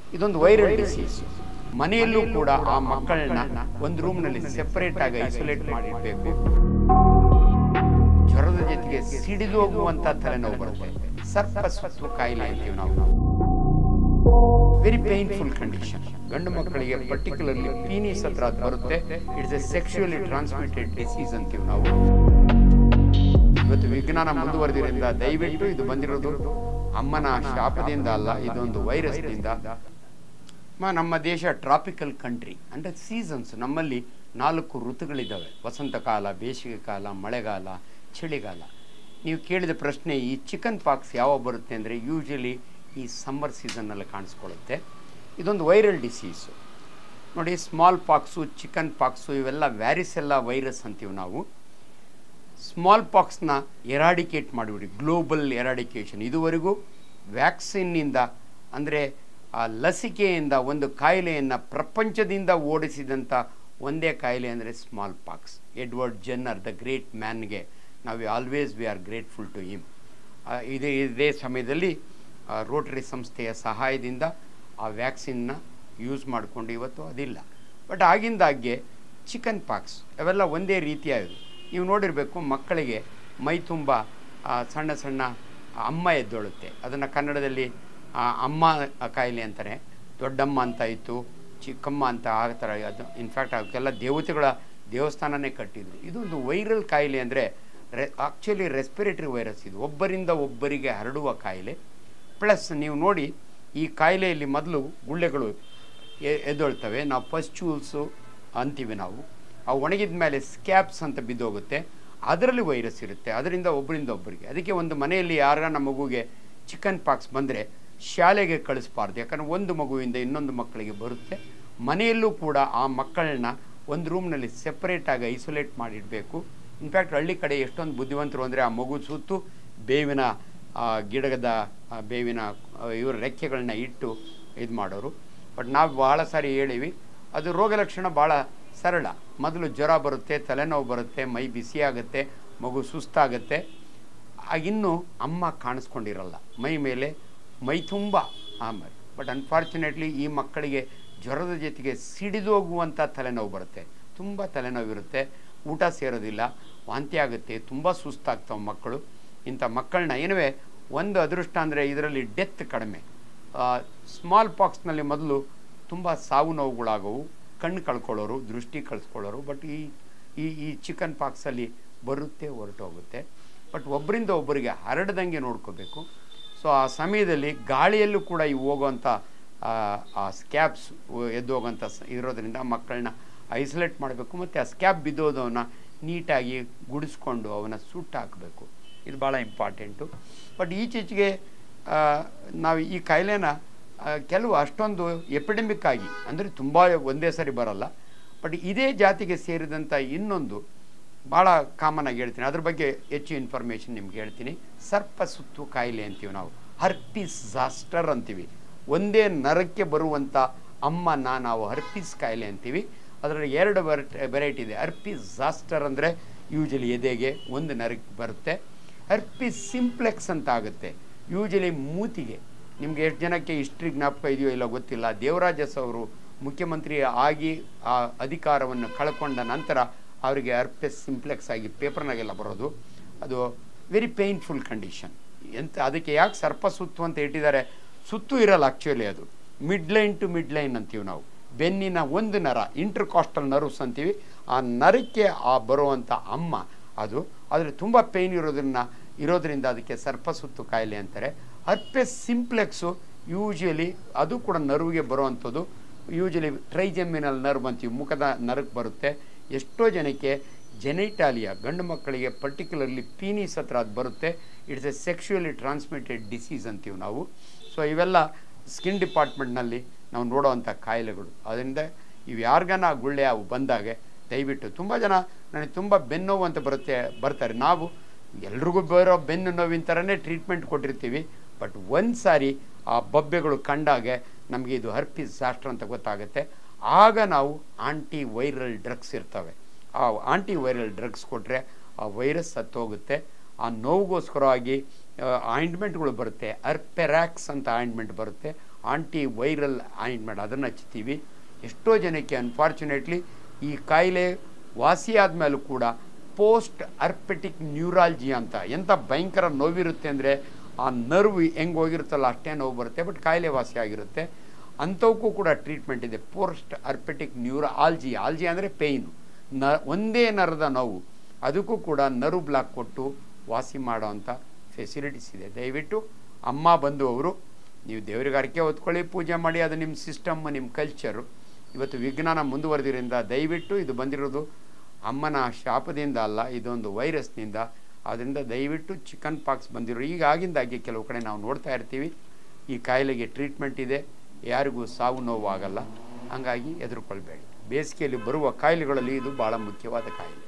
ಇದೊಂದು viral disease ಮನೆಯಲ್ಲೂ ಕೂಡ ಆ ಮಕ್ಕಳನ್ನ ಒಂದು ರೂಮ್ನಲ್ಲಿ ಸೆಪರೇಟ್ ಆಗಿ ಐಸೋಲೇಟ್ ಮಾಡಿರ್ಬೇಕು ಜ್ವರದ ಜೊತೆಗೆ ಸಿಡಿದು ಹೋಗುವಂತ ತಲೆನೋವು ಬರುತ್ತೆ ಸರ್ಪ ಸುತ್ತು ಕಾಯಿಲೆ ಅಂತೀವಿ ನಾವು ವೆರಿ ಪೇನ್ಫುಲ್ ಕಂಡೀಷನ್ ಗಂಡು ಮಕ್ಕಳಿಗೆ ಪರ್ಟಿಕ್ಯುಲರ್ಲಿ ಪೀನಿಸ್ ಹತ್ರ ಅದು ಬರುತ್ತೆ it's a sexually transmitted disease ಅಂತೀವಿ ನಾವು ಇವತ್ತು ವಿಜ್ಞಾನ ಮುಂದುವರೆದಿರಿಂದ ದಯವಿಟ್ಟು ಇದು ಬಂದಿರೋದು ಅಮ್ಮನ ಶಾಪದಿಂದ ಅಲ್ಲ ಇದೊಂದು ವೈರಸ್ನಿಂದ ಮ- ನಮ್ಮ ದೇಶ ಟ್ರಾಪಿಕಲ್ ಕಂಟ್ರಿ ಅಂದರೆ ಸೀಸನ್ಸ್ ನಮ್ಮಲ್ಲಿ ನಾಲ್ಕು ಋತುಗಳಿದ್ದಾವೆ ವಸಂತ ಕಾಲ ಬೇಸಿಗೆ ಕಾಲ ಮಳೆಗಾಲ ಚಳಿಗಾಲ ನೀವು ಕೇಳಿದ ಪ್ರಶ್ನೆ ಈ ಚಿಕನ್ ಪಾಕ್ಸ್ ಯಾವಾಗ ಬರುತ್ತೆ ಅಂದರೆ ಯೂಶಲಿ ಈ ಸಮ್ಮರ್ ಸೀಸನ್ನಲ್ಲಿ ಕಾಣಿಸ್ಕೊಳ್ಳುತ್ತೆ ಇದೊಂದು ವೈರಲ್ ಡಿಸೀಸು ನೋಡಿ ಸ್ಮಾಲ್ ಪಾಕ್ಸು ಚಿಕನ್ ಪಾಕ್ಸು ಇವೆಲ್ಲ ವ್ಯಾರಿಸೆಲ್ಲ ವೈರಸ್ ಅಂತೀವಿ ನಾವು ಸ್ಮಾಲ್ ಪಾಕ್ಸ್ನ ಎರಾಡಿಕೇಟ್ ಮಾಡಿಬಿಡಿ ಗ್ಲೋಬಲ್ ಎರಾಡಿಕೇಷನ್ ಇದುವರೆಗೂ ವ್ಯಾಕ್ಸಿನ್ನಿಂದ ಅಂದರೆ ಆ ಲಸಿಕೆಯಿಂದ ಒಂದು ಕಾಯಿಲೆಯನ್ನು ಪ್ರಪಂಚದಿಂದ ಓಡಿಸಿದಂಥ ಒಂದೇ ಕಾಯಿಲೆ ಅಂದರೆ smallpox Edward Jenner the great ಮ್ಯಾನ್ಗೆ ನಾವು always we are grateful to him ಇದೇ ಇದೇ ಸಮಯದಲ್ಲಿ ರೋಟರಿ ಸಂಸ್ಥೆಯ ಸಹಾಯದಿಂದ ಆ ವ್ಯಾಕ್ಸಿನ್ನ ಯೂಸ್ ಮಾಡಿಕೊಂಡು ಇವತ್ತು ಅದಿಲ್ಲ ಬಟ್ ಆಗಿಂದಾಗ್ಗೆ ಚಿಕನ್ ಪಾಕ್ಸ್ ಅವೆಲ್ಲ ಒಂದೇ ರೀತಿಯಾಗಿದೆ ನೀವು ನೋಡಿರಬೇಕು ಮಕ್ಕಳಿಗೆ ಮೈ ತುಂಬ ಆ, ಸಣ್ಣ ಸಣ್ಣ ಅಮ್ಮ ಎದ್ದೊಳುತ್ತೆ ಅದನ್ನು ಕನ್ನಡದಲ್ಲಿ ಆ, ಅಮ್ಮ ಕಾಯಿಲೆ ಅಂತಾರೆ ದೊಡ್ಡಮ್ಮ ಅಂತ ಇತ್ತು ಚಿಕ್ಕಮ್ಮ ಅಂತ ಆ ಥರ ಅದು ಇನ್ಫ್ಯಾಕ್ಟ್ ಅವಕ್ಕೆಲ್ಲ ದೇವತೆಗಳ ದೇವಸ್ಥಾನನೇ ಕಟ್ಟಿದ್ರು ಇದೊಂದು ವೈರಲ್ ಕಾಯಿಲೆ ಅಂದರೆ ರೆ ಆ್ಯಕ್ಚುಲಿ ರೆಸ್ಪಿರೇಟರಿ ವೈರಸ್ ಇದು ಒಬ್ಬರಿಂದ ಒಬ್ಬರಿಗೆ ಹರಡುವ ಕಾಯಿಲೆ ಪ್ಲಸ್ ನೀವು ನೋಡಿ ಈ ಕಾಯಿಲೆಯಲ್ಲಿ ಮೊದಲು ಗುಳ್ಳೆಗಳು ಎ- ಎದ್ದೊಳ್ತವೆ ನಾವು ಪಸ್ಚೂಲ್ಸು ಅಂತೀವಿ ನಾವು ಆ ಒಣಗಿದ ಮೇಲೆ ಸ್ಕ್ಯಾಪ್ಸ್ ಅಂತ ಬಿದ್ದೋಗುತ್ತೆ ಅದರಲ್ಲಿ ವೈರಸ್ ಇರುತ್ತೆ ಅದರಿಂದ ಒಬ್ಬರಿಂದ ಒಬ್ಬರಿಗೆ ಅದಕ್ಕೆ ಒಂದು ಮನೆಯಲ್ಲಿ ಯಾರ ನಮ್ಮ ಮಗುಗೆ ಚಿಕನ್ ಪಾಕ್ಸ್ ಬಂದರೆ ಶಾಲೆಗೆ ಕಳಿಸ್ಬಾರ್ದು ಯಾಕಂದರೆ ಒಂದು ಮಗುವಿಂದ ಇನ್ನೊಂದು ಮಕ್ಕಳಿಗೆ ಬರುತ್ತೆ ಮನೆಯಲ್ಲೂ ಕೂಡ ಆ ಮಕ್ಕಳನ್ನ ಒಂದು ರೂಮ್ನಲ್ಲಿ ಸೆಪರೇಟಾಗಿ ಐಸೋಲೇಟ್ ಮಾಡಿಡಬೇಕು ಇನ್ಫ್ಯಾಕ್ಟ್ ಹಳ್ಳಿ ಕಡೆ ಎಷ್ಟೊಂದು ಬುದ್ಧಿವಂತರು ಅಂದರೆ ಆ ಮಗು ಸುತ್ತು ಬೇವಿನ ಆ, ಗಿಡದ ಆ, ಬೇವಿನ ಆ, ಇವ್ರ ರೆಕ್ಕೆಗಳನ್ನ ಇಟ್ಟು ಇದು ಮಾಡೋರು ಬಟ್ ನಾವು ಭಾಳ ಸಾರಿ ಹೇಳಿವಿ ಅದು ರೋಗ ಲಕ್ಷಣ ಭಾಳ ಸರಳ ಮೊದಲು ಜ್ವರ ಬರುತ್ತೆ ತಲೆನೋವು ಬರುತ್ತೆ ಮೈ ಬಿಸಿ ಆಗುತ್ತೆ ಮಗು ಸುಸ್ತಾಗುತ್ತೆ ಆಗಿನ್ನೂ ಅಮ್ಮ ಕಾಣಿಸ್ಕೊಂಡಿರಲ್ಲ ಮೈ ಮೇಲೆ ಮೈ ತುಂಬ ಆಮೇಲೆ ಬಟ್ ಅನ್ಫಾರ್ಚುನೇಟ್ಲಿ ಈ ಮಕ್ಕಳಿಗೆ ಜ್ವರದ ಜೊತೆಗೆ ಸಿಡಿದು ಹೋಗುವಂಥ ತಲೆನೋವು ಬರುತ್ತೆ ತುಂಬ ತಲೆನೋವು ಇರುತ್ತೆ ಊಟ ಸೇರೋದಿಲ್ಲ ವಾಂತಿ ಆಗುತ್ತೆ ತುಂಬ ಸುಸ್ತಾಗ್ತವೆ ಮಕ್ಕಳು ಇಂಥ ಮಕ್ಕಳನ್ನ ಏನುವೆ ಒಂದು ಅದೃಷ್ಟ ಅಂದರೆ ಇದರಲ್ಲಿ ಡೆತ್ ಕಡಿಮೆ ಸ್ಮಾಲ್ ಪಾಕ್ಸ್ನಲ್ಲಿ ಮೊದಲು ತುಂಬ ಸಾವು ನೋವುಗಳಾಗವು ಕಣ್ಣು ಕಳ್ಕೊಳ್ಳೋರು ದೃಷ್ಟಿ ಕಳ್ಸ್ಕೊಳ್ಳೋರು ಬಟ್ ಈ ಈ ಈ ಚಿಕನ್ ಪಾಕ್ಸಲ್ಲಿ ಬರುತ್ತೆ ಹೊರಟೋಗುತ್ತೆ ಬಟ್ ಒಬ್ಬರಿಂದ ಒಬ್ಬರಿಗೆ ಹರಡ್ದಂಗೆ ನೋಡ್ಕೋಬೇಕು ಸೊ ಆ ಸಮಯದಲ್ಲಿ ಗಾಳಿಯಲ್ಲೂ ಕೂಡ ಇವು ಹೋಗುವಂಥ ಆ, ಆ ಸ್ಕ್ಯಾಬ್ಸ್ ಎದ್ದು ಹೋಗೋಂಥ ಸ- ಇರೋದ್ರಿಂದ ಮಕ್ಕಳನ್ನ ಐಸೋಲೇಟ್ ಮಾಡಬೇಕು ಮತ್ತು ಆ ಸ್ಕ್ಯಾಬ್ ಬಿದ್ದೋದವನ್ನ ನೀಟಾಗಿ ಗುಡಿಸ್ಕೊಂಡು ಅವನ್ನ ಸುಟ್ಟು ಹಾಕಬೇಕು ಇದು ಭಾಳ ಇಂಪಾರ್ಟೆಂಟು ಬಟ್ ಈಚೀಚೆಗೆ ಆ, ನಾವು ಈ ಕಾಯಿಲೆನ ಆ, ಕೆಲವು ಅಷ್ಟೊಂದು ಎಪಿಡೆಮಿಕ್ ಆಗಿ ಅಂದರೆ ತುಂಬ ಒಂದೇ ಸರಿ ಬರಲ್ಲ ಬಟ್ ಇದೇ ಜಾತಿಗೆ ಸೇರಿದಂಥ ಇನ್ನೊಂದು ಭಾಳ ಕಾಮನ್ ಆಗಿ ಹೇಳ್ತೀನಿ ಅದ್ರ ಬಗ್ಗೆ ಹೆಚ್ಚು ಇನ್ಫಾರ್ಮೇಷನ್ ನಿಮ್ಗೆ ಹೇಳ್ತೀನಿ ಸರ್ಪ ಸುತ್ತು ಕಾಯಿಲೆ ಅಂತೀವಿ ನಾವು ಹರ್ಪಿಸ್ ಜಾಸ್ಟರ್ ಅಂತೀವಿ ಒಂದೇ ನರಕ್ಕೆ ಬರುವಂಥ ಅಮ್ಮನ ನಾವು ಹರ್ಪಿಸ್ ಕಾಯಿಲೆ ಅಂತೀವಿ ಅದರಲ್ಲಿ ಎರಡು ವೆರೈಟಿ ಇದೆ ಹರ್ಪಿಸ್ ಜಾಸ್ಟರ್ ಅಂದರೆ ಯೂಶಲಿ ಎದೆಗೆ ಒಂದು ನರಕ್ಕೆ ಬರುತ್ತೆ ಹರ್ಪಿಸ್ ಸಿಂಪ್ಲೆಕ್ಸ್ ಅಂತ ಆಗುತ್ತೆ ಯೂಶಲಿ ಮೂತಿಗೆ ನಿಮ್ಗೆ ಎಷ್ಟು ಜನಕ್ಕೆ ಹಿಸ್ಟ್ರಿ ಜ್ಞಾಪಕ ಇದೆಯೋ ಇಲ್ಲ ಗೊತ್ತಿಲ್ಲ ದೇವರಾಜಸ್ ಅವರು ಮುಖ್ಯಮಂತ್ರಿ ಆಗಿ ಆ ಅಧಿಕಾರವನ್ನು ಕಳ್ಕೊಂಡ ನಂತರ ಅವರಿಗೆ ಅರ್ಪೆಸ್ ಸಿಂಪ್ಲೆಕ್ಸ್ ಆಗಿ ಪೇಪರ್ನಾಗೆಲ್ಲ ಬರೋದು ಅದು ವೆರಿ ಪೇಯ್ನ್ಫುಲ್ ಕಂಡೀಷನ್ ಎಂತ ಅದಕ್ಕೆ ಯಾಕೆ ಸರ್ಪ ಸುತ್ತು ಅಂತ ಇಟ್ಟಿದ್ದಾರೆ ಸುತ್ತು ಇರಲ್ಲ ಆ್ಯಕ್ಚುಲಿ ಅದು midline to midline ಅಂತೀವಿ ನಾವು ಬೆನ್ನಿನ ಒಂದು ನರ ಇಂಟರ್ ಕಾಸ್ಟಲ್ ನರ್ವ್ಸ್ ಅಂತೀವಿ ಆ ನರಕ್ಕೆ ಆ ಬರುವಂಥ ಅಮ್ಮ ಅದು ಆದರೆ ತುಂಬ ಪೇಯ್ನ್ ಇರೋದ್ರನ್ನ ಇರೋದ್ರಿಂದ ಅದಕ್ಕೆ ಸರ್ಪ ಸುತ್ತು ಕಾಯಿಲೆ ಅಂತಾರೆ ಅರ್ಪೆಸ್ ಸಿಂಪ್ಲೆಕ್ಸು ಯೂಶಲಿ ಅದು ಕೂಡ ನರ್ವ್ಗೆ ಬರುವಂಥದ್ದು ಯೂಶಲಿ ಟ್ರೈಜೆಮಿನಲ್ ನರ್ವ್ ಅಂತೀವಿ ಮುಖದ ನರಕ್ಕೆ ಬರುತ್ತೆ ಎಷ್ಟೋ ಜನಕ್ಕೆ ಜೆನೈಟಾಲಿಯಾ ಗಂಡು ಮಕ್ಕಳಿಗೆ ಪರ್ಟಿಕ್ಯುಲರ್ಲಿ ಪೀನೀಸ್ ಹತ್ರ ಅದು ಬರುತ್ತೆ it's a sexually transmitted disease ಅಂತೀವಿ ನಾವು ಸೊ ಇವೆಲ್ಲ ಸ್ಕಿನ್ ಡಿಪಾರ್ಟ್ಮೆಂಟ್ನಲ್ಲಿ ನಾವು ನೋಡೋವಂಥ ಕಾಯಿಲೆಗಳು ಅದರಿಂದ ಇವು ಯಾರಿಗಾನ ಗುಳ್ಳೆ ಅವು ಬಂದಾಗೆ ದಯವಿಟ್ಟು ತುಂಬ ಜನ ನನಗೆ ತುಂಬ ಬೆನ್ನೋವು ಅಂತ ಬರುತ್ತೆ ಬರ್ತಾರೆ ನಾವು ಎಲ್ರಿಗೂ ಬರೋ ಬೆನ್ನು ನೋವಿನ ಥರನೇ ಟ್ರೀಟ್ಮೆಂಟ್ ಕೊಟ್ಟಿರ್ತೀವಿ ಬಟ್ ಒಂದು ಸಾರಿ ಆ ಬಬ್ಬೆಗಳು ಕಂಡಾಗೆ ನಮಗೆ ಇದು ಹರ್ಪಿಸ್ ಜಾಸ್ಟ್ರ್ ಅಂತ ಗೊತ್ತಾಗುತ್ತೆ ಆಗ ನಾವು ಆಂಟಿ ವೈರಲ್ ಡ್ರಗ್ಸ್ ಇರ್ತವೆ ಆ ಆಂಟಿ ವೈರಲ್ ಡ್ರಗ್ಸ್ ಕೊಟ್ಟರೆ ಆ ವೈರಸ್ ಸತ್ತೋಗುತ್ತೆ ಆ ನೋವಿಗೋಸ್ಕರವಾಗಿ ಆಯಿಂಟ್ಮೆಂಟ್ಗಳು ಬರುತ್ತೆ ಅರ್ಪೆರಾಕ್ಸ್ ಅಂತ ಆಯಿಂಟ್ಮೆಂಟ್ ಬರುತ್ತೆ ಆಂಟಿ ವೈರಲ್ ಆಯಿಂಟ್ಮೆಂಟ್ ಅದನ್ನು ಹಚ್ತೀವಿ ಎಷ್ಟೋ ಜನಕ್ಕೆ ಅನ್ಫಾರ್ಚುನೇಟ್ಲಿ ಈ ಕಾಯಿಲೆ ವಾಸಿಯಾದ ಮೇಲೂ ಕೂಡ ಪೋಸ್ಟ್ ಅರ್ಪೆಟಿಕ್ ನ್ಯೂರಾಲಜಿ ಅಂತ ಎಂಥ ಭಯಂಕರ ನೋವಿರುತ್ತೆ ಅಂದರೆ ಆ ನರ್ವ್ ಹೆಂಗೆ ಹೋಗಿರುತ್ತಲ್ಲ ಅಷ್ಟೇ ನೋವು ಬರುತ್ತೆ ಬಟ್ ಕಾಯಿಲೆ ವಾಸಿ ಆಗಿರುತ್ತೆ ಅಂಥವಕ್ಕೂ ಕೂಡ ಟ್ರೀಟ್ಮೆಂಟ್ ಇದೆ ಪೋಸ್ಟ್ ಅರ್ಪೆಟಿಕ್ ನ್ಯೂರೋ ಆಲ್ಜಿ ಆಲ್ಜಿ ಅಂದರೆ ಪೇಯ್ನು ನ ಒಂದೇ ನರದ ನೋವು ಅದಕ್ಕೂ ಕೂಡ ನರ್ವ್ ಬ್ಲಾಕ್ ಕೊಟ್ಟು ವಾಸಿ ಮಾಡೋವಂಥ ಫೆಸಿಲಿಟೀಸ್ ಇದೆ ದಯವಿಟ್ಟು ಅಮ್ಮ ಬಂದು ಅವರು ನೀವು ದೇವರಿಗಾರಿಕೆ ಹೊತ್ಕೊಳ್ಳಿ ಪೂಜೆ ಮಾಡಿ ಅದು ನಿಮ್ಮ ಸಿಸ್ಟಮ್ ನಿಮ್ಮ ಕಲ್ಚರು ಇವತ್ತು ವಿಜ್ಞಾನ ಮುಂದುವರೆದಿರಿಂದ ದಯವಿಟ್ಟು ಇದು ಬಂದಿರೋದು ಅಮ್ಮನ ಶಾಪದಿಂದ ಅಲ್ಲ ಇದೊಂದು ವೈರಸ್ನಿಂದ ಆದ್ದರಿಂದ ದಯವಿಟ್ಟು ಚಿಕನ್ ಪಾಕ್ಸ್ ಬಂದಿರೋ ಈಗ ಆಗಿಂದಾಗೆ ಕೆಲವು ಕಡೆ ನಾವು ನೋಡ್ತಾ ಇರ್ತೀವಿ ಈ ಕಾಯಿಲೆಗೆ ಟ್ರೀಟ್ಮೆಂಟ್ ಇದೆ ಯಾರಿಗೂ ಸಾವು ನೋವು ಆಗಲ್ಲ ಹಂಗಾಗಿ ಹೆದರ್ಕೊಳ್ಬೇಡಿ ಬೇಸಿಗೆಯಲ್ಲಿ ಬರುವ ಕಾಯಿಲೆಗಳಲ್ಲಿ ಇದು ಭಾಳ ಮುಖ್ಯವಾದ ಕಾಯಿಲೆ